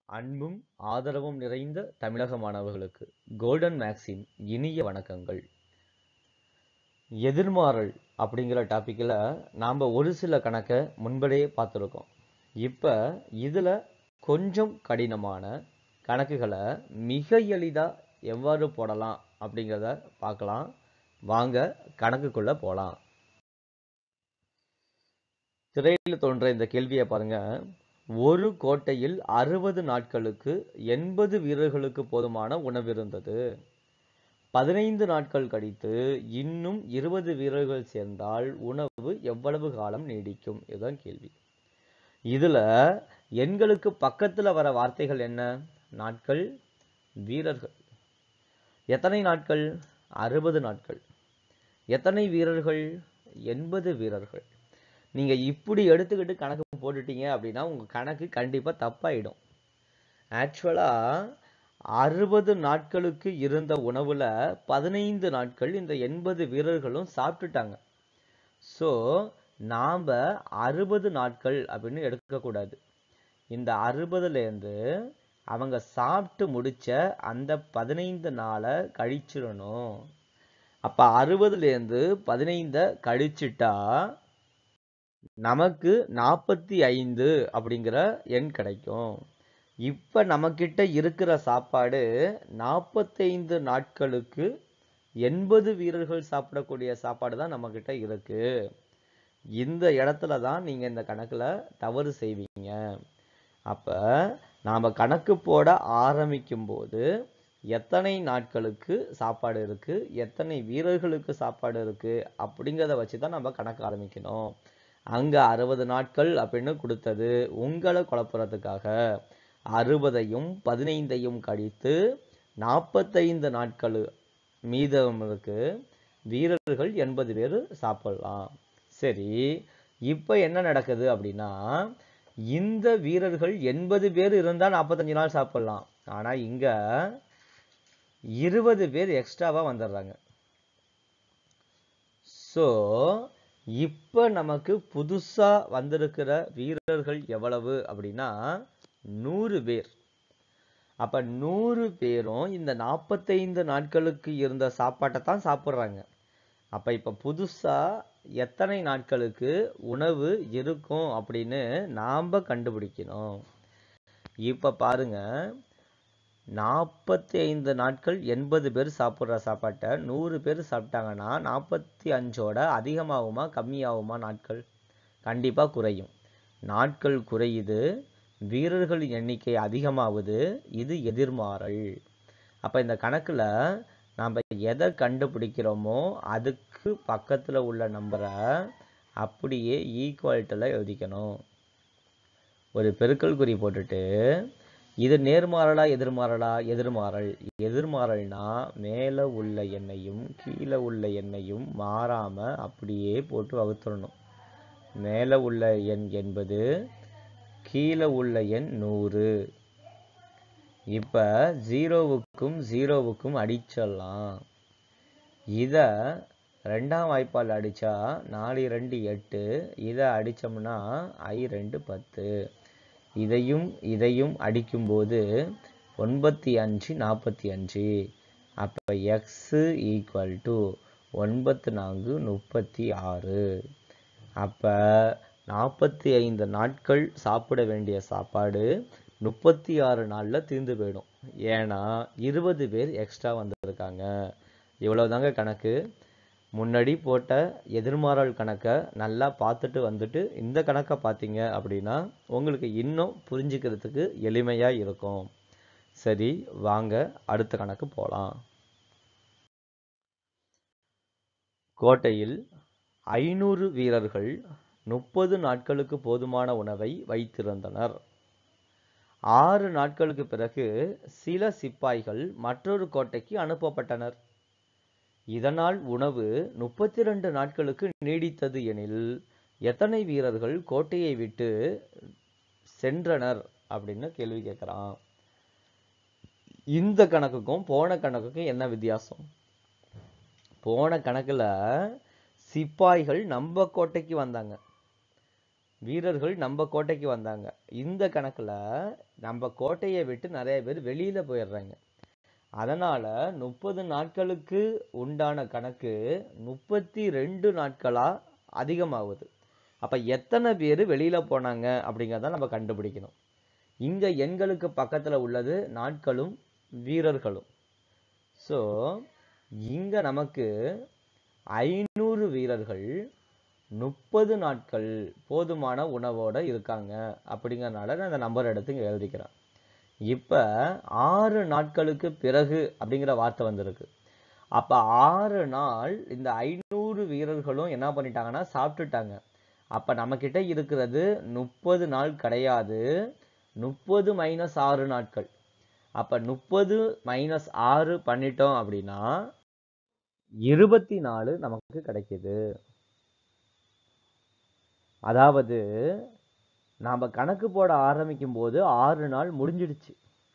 அன்பும் ஆதரவும் நிறைந்த தமிழக மாணவர்களுக்கு கோல்டன் மேக்ஸின் இனிய வணக்கங்கள் எதிர்மாறல் அப்படிங்கிற டாப்பிக்கில் நாம் ஒரு சில கணக்கை முன்படையே பார்த்துருக்கோம் இப்போ இதில் கொஞ்சம் கடினமான கணக்குகளை மிக எளிதாக எவ்வாறு போடலாம் அப்படிங்கிறத பார்க்கலாம் வாங்க கணக்குக்குள்ளே போகலாம் திரையில் தோன்ற இந்த கேள்வியை பாருங்க ஒரு கோட்டையில் அறுபது நாட்களுக்கு எண்பது வீரர்களுக்கு போதுமான உணவு இருந்தது பதினைந்து நாட்கள் கழித்து இன்னும் இருபது வீரர்கள் சேர்ந்தால் உணவு எவ்வளவு காலம் நீடிக்கும் இதுதான் கேள்வி இதுல எண்களுக்கு பக்கத்துல வர வார்த்தைகள் என்ன நாட்கள் வீரர்கள் எத்தனை நாட்கள் அறுபது நாட்கள் எத்தனை வீரர்கள் எண்பது வீரர்கள் நீங்க இப்படி எடுத்துக்கிட்டு கணக்கு போட்டுட்டீங்க அப்படின்னா உங்க கணக்கு கண்டிப்பா தப்பாயிடும் ஆக்சுவலா அறுபது நாட்களுக்கு இருந்த உணவுல பதினைந்து நாட்கள் இந்த எண்பது வீரர்களும் சாப்பிட்டுட்டாங்க ஸோ நாம் அறுபது நாட்கள் அப்படின்னு எடுக்கக்கூடாது இந்த அறுபதுலேருந்து அவங்க சாப்பிட்டு முடிச்ச அந்த பதினைந்து நாளை கழிச்சிடணும் அப்போ அறுபதுலேருந்து பதினைந்தை கழிச்சிட்டா நமக்கு நாற்பத்தி ஐந்து அப்படிங்கிற எண் கிடைக்கும் இப்போ நம்மக்கிட்ட இருக்கிற சாப்பாடு நாற்பத்தைந்து நாட்களுக்கு எண்பது வீரர்கள் சாப்பிடக்கூடிய சாப்பாடு தான் நம்மக்கிட்ட இருக்கு இந்த இடத்துல தான் நீங்கள் இந்த கணக்கில் தவறு செய்வீங்க அப்போ நாம் கணக்கு போட ஆரம்பிக்கும் போது எத்தனை நாட்களுக்கு சாப்பாடு இருக்கு எத்தனை வீரர்களுக்கு சாப்பாடு இருக்கு அப்படிங்கிறத வச்சு தான் நம்ம கணக்கு ஆரம்பிக்கணும் அங்க அறுபது நாட்கள் அப்படின்னு கொடுத்தது உங்களை குழப்புறதுக்காக அறுபதையும் பதினைந்தையும் கழித்து நாற்பத்தைந்து நாட்கள் மீதம் இருக்கு வீரர்கள் எண்பது பேர் சாப்பிடலாம் சரி இப்போ என்ன நடக்குது அப்படின்னா இந்த வீரர்கள் எண்பது பேர் இருந்தால் நாற்பத்தஞ்சு நாள் சாப்பிடலாம் ஆனால் இங்க இருபது பேர் எக்ஸ்ட்ராவா வந்துடுறாங்க ஸோ இப்போ நமக்கு புதுசா வந்திருக்கிற வீரர்கள் எவ்வளவு அப்படின்னா நூறு பேர் அப்ப நூறு பேரும் இந்த நாற்பத்தைந்து நாட்களுக்கு இருந்த சாப்பாட்டை தான் சாப்பிட்றாங்க அப்ப இப்ப புதுசா எத்தனை நாட்களுக்கு உணவு இருக்கும் அப்படின்னு நாம கண்டுபிடிக்கணும் இப்ப பாருங்க நாற்பத்தி ஐந்து நாட்கள் எண்பது பேர் சாப்பிட்ற சாப்பாட்டை நூறு பேர் சாப்பிட்டாங்கன்னா நாற்பத்தி அஞ்சோட அதிகமாகுமா கம்மியாகுமா நாட்கள் கண்டிப்பாக குறையும் நாட்கள் குறையுது வீரர்கள் எண்ணிக்கை அதிகமாகுது இது எதிர்மாறல் அப்போ இந்த கணக்கில் நாம் எதை கண்டுபிடிக்கிறோமோ அதுக்கு பக்கத்தில் உள்ள நம்பரை அப்படியே ஈக்குவல்ட்டில் எழுதிக்கணும் ஒரு பெருக்கல் குறி போட்டுட்டு இது நேர்மாறலா எதிர்மாறலா எதிர்மாறல் எதிர்மாறல்னா மேலே உள்ள எண்ணையும் கீழே உள்ள எண்ணையும் மாறாம அப்படியே போட்டு வகுத்துடணும் மேலே உள்ள எண் என்பது கீழே உள்ள எண் நூறு இப்போ ஜீரோவுக்கும் ஜீரோவுக்கும் அடிச்சிடலாம் இதை ரெண்டாம் வாய்ப்பால் அடித்தா நாலு ரெண்டு எட்டு இதை அடித்தோம்னா ஐ ரெண்டு பத்து இதையும் இதையும் அடிக்கும்போது ஒன்பத்தி அஞ்சு நாற்பத்தி அஞ்சு அப்போ எக்ஸு ஈக்குவல் டு ஒன்பத்து நான்கு முப்பத்தி ஆறு அப்போ நாற்பத்தி ஐந்து நாட்கள் சாப்பிட வேண்டிய சாப்பாடு முப்பத்தி ஆறு நாளில் தீர்ந்து போயிடும் ஏன்னா இருபது பேர் எக்ஸ்ட்ரா வந்திருக்காங்க இவ்வளோதாங்க கணக்கு முன்னாடி போட்ட எதிர்மாறல் கணக்கை நல்லா பார்த்துட்டு வந்துட்டு இந்த கணக்கை பார்த்தீங்க அப்படின்னா உங்களுக்கு இன்னும் புரிஞ்சுக்கிறதுக்கு எளிமையாக இருக்கும் சரி வாங்க அடுத்த கணக்கு போகலாம் கோட்டையில் ஐநூறு வீரர்கள் முப்பது நாட்களுக்கு போதுமான உணவை வைத்திருந்தனர் ஆறு நாட்களுக்கு பிறகு சில சிப்பாய்கள் மற்றொரு கோட்டைக்கு அனுப்பப்பட்டனர் இதனால் உணவு முப்பத்தி ரெண்டு நாட்களுக்கு நீடித்தது எனில் எத்தனை வீரர்கள் கோட்டையை விட்டு சென்றனர் அப்படின்னு கேள்வி கேட்குறான் இந்த கணக்குக்கும் போன கணக்குக்கும் என்ன வித்தியாசம் போன கணக்குல சிப்பாய்கள் நம்ம கோட்டைக்கு வந்தாங்க வீரர்கள் நம்ம கோட்டைக்கு வந்தாங்க இந்த கணக்குல நம்ம கோட்டையை விட்டு நிறைய பேர் வெளியில போயிடுறாங்க அதனால முப்பது நாட்களுக்கு உண்டான கணக்கு முப்பத்தி ரெண்டு நாட்களா அதிகமாகுது அப்ப எத்தனை பேர் வெளியில போனாங்க அப்படிங்கிறத நம்ம கண்டுபிடிக்கணும் இங்க எண்களுக்கு பக்கத்துல உள்ளது நாட்களும் வீரர்களும் ஸோ இங்க நமக்கு ஐநூறு வீரர்கள் முப்பது நாட்கள் போதுமான உணவோட இருக்காங்க அப்படிங்கறனால நான் இந்த நம்பர் எடுத்து இங்க எழுதிக்கிறேன் இப்ப ஆறு நாட்களுக்கு பிறகு அப்படிங்கிற வார்த்தை வந்திருக்கு அப்ப ஆறு நாள் இந்த ஐநூறு வீரர்களும் என்ன பண்ணிட்டாங்கன்னா சாப்பிட்டுட்டாங்க அப்ப நம்ம கிட்ட இருக்கிறது முப்பது நாள் கிடையாது முப்பது மைனஸ் ஆறு நாட்கள் அப்ப முப்பது மைனஸ் ஆறு பண்ணிட்டோம் அப்படின்னா இருபத்தி நாலு நமக்கு கிடைக்குது அதாவது நாம கணக்கு போட ஆரம்பிக்கும் போது ஆறு நாள் முடிஞ்சிடுச்சு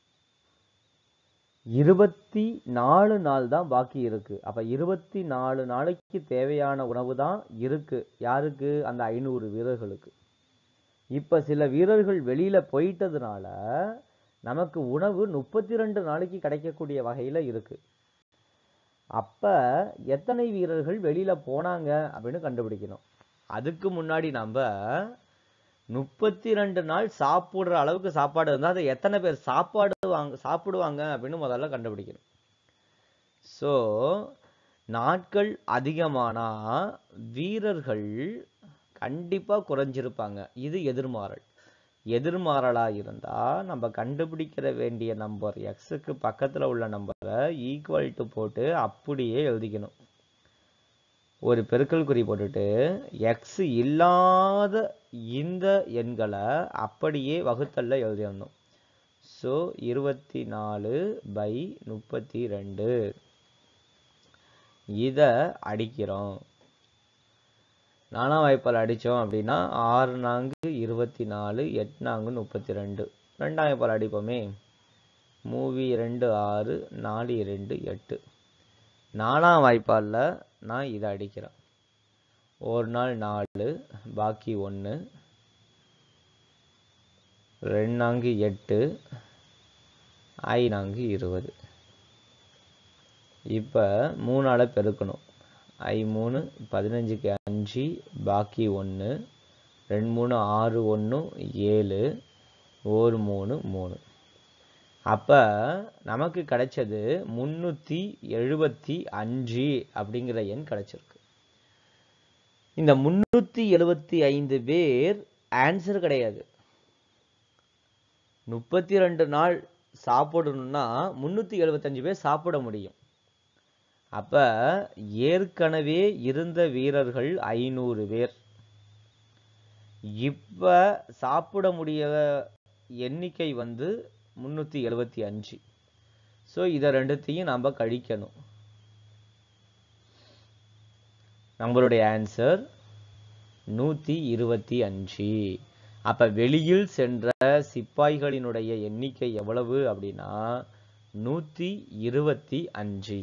இருபத்தி நாலு நாள் தான் பாக்கி இருக்கு அப்ப இருபத்தி நாலு நாளைக்கு தேவையான உணவு தான் இருக்கு யாருக்கு அந்த ஐநூறு வீரர்களுக்கு இப்ப சில வீரர்கள் வெளியில போயிட்டதுனால நமக்கு உணவு முப்பத்தி ரெண்டு நாளைக்கு கிடைக்கக்கூடிய வகையில இருக்கு அப்ப எத்தனை வீரர்கள் வெளியில போனாங்க அப்படின்னு கண்டுபிடிக்கணும் அதுக்கு முன்னாடி நம்ம முப்பத்தி ரெண்டு நாள் சாப்பிடுற அளவுக்கு சாப்பாடு இருந்தா அதை எத்தனை பேர் சாப்பாடு வாங்க சாப்பிடுவாங்க அப்படின்னு முதல்ல கண்டுபிடிக்கணும் ஸோ நாட்கள் அதிகமானா வீரர்கள் கண்டிப்பா குறைஞ்சிருப்பாங்க இது எதிர்மாறல் எதிர்மாறலா இருந்தா நம்ம கண்டுபிடிக்கிற வேண்டிய நம்பர் எக்ஸுக்கு பக்கத்துல உள்ள நம்பரை ஈக்குவல் டு போட்டு அப்படியே எழுதிக்கணும் ஒரு பெருக்கல் குறி போட்டுட்டு எக்ஸ் இல்லாத இந்த எண்களை அப்படியே வகுத்தல்ல எழுதிடணும் ஸோ இருபத்தி நாலு பை முப்பத்தி ரெண்டு இதை அடிக்கிறோம் நாலாம் வாய்ப்பால் அடித்தோம் அப்படின்னா ஆறு நான்கு இருபத்தி நாலு எட்டு நான்கு முப்பத்தி ரெண்டு ரெண்டாம் வாய்ப்பால் அடிப்போமே மூவி ரெண்டு ஆறு நாலு இரண்டு எட்டு நாலாம் வாய்ப்பாலில் நான் இதை அடிக்கிறேன் ஒரு நாள் நாலு பாக்கி ஒன்று ரெண்டு நான்கு எட்டு ஐ நான்கு இருபது இப்போ மூணால் பெருக்கணும் ஐ மூணு பதினஞ்சுக்கு அஞ்சு பாக்கி ஒன்று ரெண்டு மூணு ஆறு ஒன்று ஏழு ஒரு மூணு மூணு அப்போ நமக்கு கிடைச்சது முந்நூற்றி எழுபத்தி அஞ்சு அப்படிங்கிற எண் கிடைச்சிருக்கு இந்த முந்நூற்றி எழுபத்தி ஐந்து பேர் ஆன்சர் கிடையாது முப்பத்தி ரெண்டு நாள் சாப்பிடணும்னா முந்நூற்றி எழுபத்தஞ்சு பேர் சாப்பிட முடியும் அப்ப ஏற்கனவே இருந்த வீரர்கள் ஐநூறு பேர் இப்ப சாப்பிட முடிய எண்ணிக்கை வந்து முன்னூத்தி எழுபத்தி அஞ்சு ஸோ இதை ரெண்டுத்தையும் நாம கழிக்கணும் நம்மளுடைய ஆன்சர் நூத்தி இருபத்தி அஞ்சு அப்ப வெளியில் சென்ற சிப்பாய்களினுடைய எண்ணிக்கை எவ்வளவு அப்படின்னா நூத்தி இருபத்தி அஞ்சு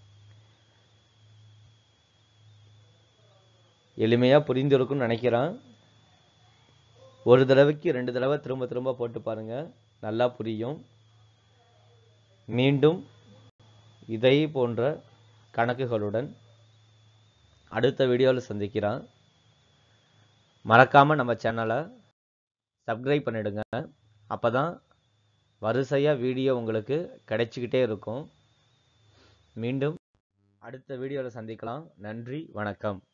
எளிமையா புரிந்திருக்கும்னு நினைக்கிறேன் ஒரு தடவைக்கு ரெண்டு தடவை திரும்ப திரும்ப போட்டு பாருங்க நல்லா புரியும் மீண்டும் இதை போன்ற கணக்குகளுடன் அடுத்த வீடியோவில் சந்திக்கிறேன் மறக்காம நம்ம சேனலை சப்ஸ்கிரைப் பண்ணிடுங்க அப்பதான் வரிசையா வீடியோ உங்களுக்கு கிடைச்சிக்கிட்டே இருக்கும் மீண்டும் அடுத்த வீடியோவில் சந்திக்கலாம் நன்றி வணக்கம்